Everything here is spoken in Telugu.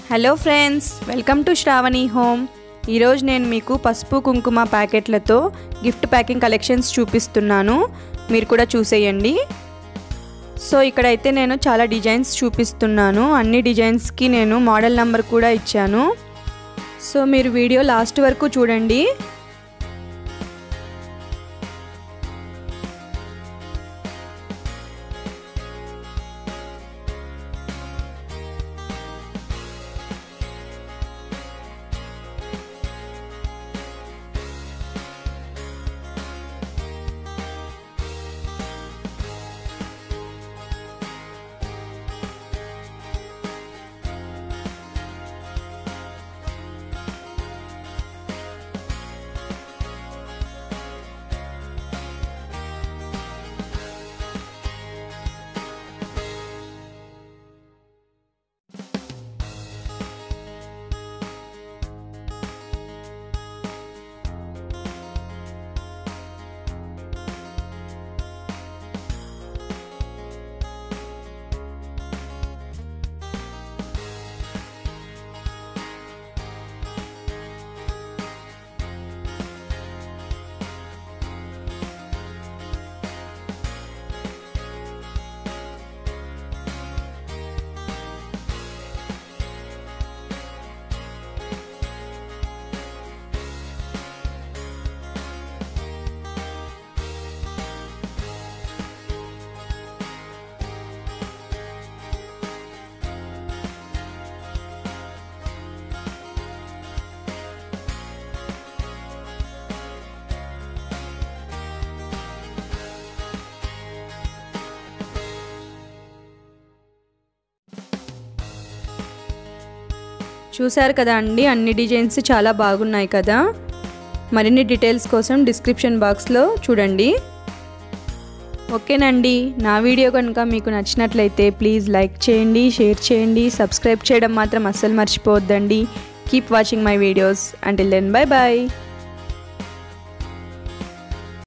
hello friends welcome to Shravani home ఈరోజు నేను మీకు పసుపు కుంకుమ ప్యాకెట్లతో గిఫ్ట్ ప్యాకింగ్ కలెక్షన్స్ చూపిస్తున్నాను మీరు కూడా చూసేయండి సో ఇక్కడైతే నేను చాలా డిజైన్స్ చూపిస్తున్నాను అన్ని డిజైన్స్కి నేను మోడల్ నెంబర్ కూడా ఇచ్చాను సో మీరు వీడియో లాస్ట్ వరకు చూడండి చూశారు కదా అండి అన్ని డిజైన్స్ చాలా బాగున్నాయి కదా మరిన్ని డీటెయిల్స్ కోసం డిస్క్రిప్షన్ బాక్స్లో చూడండి ఓకేనండి నా వీడియో కనుక మీకు నచ్చినట్లయితే ప్లీజ్ లైక్ చేయండి షేర్ చేయండి సబ్స్క్రైబ్ చేయడం మాత్రం అస్సలు మర్చిపోవద్దండి keep watching my videos until then bye bye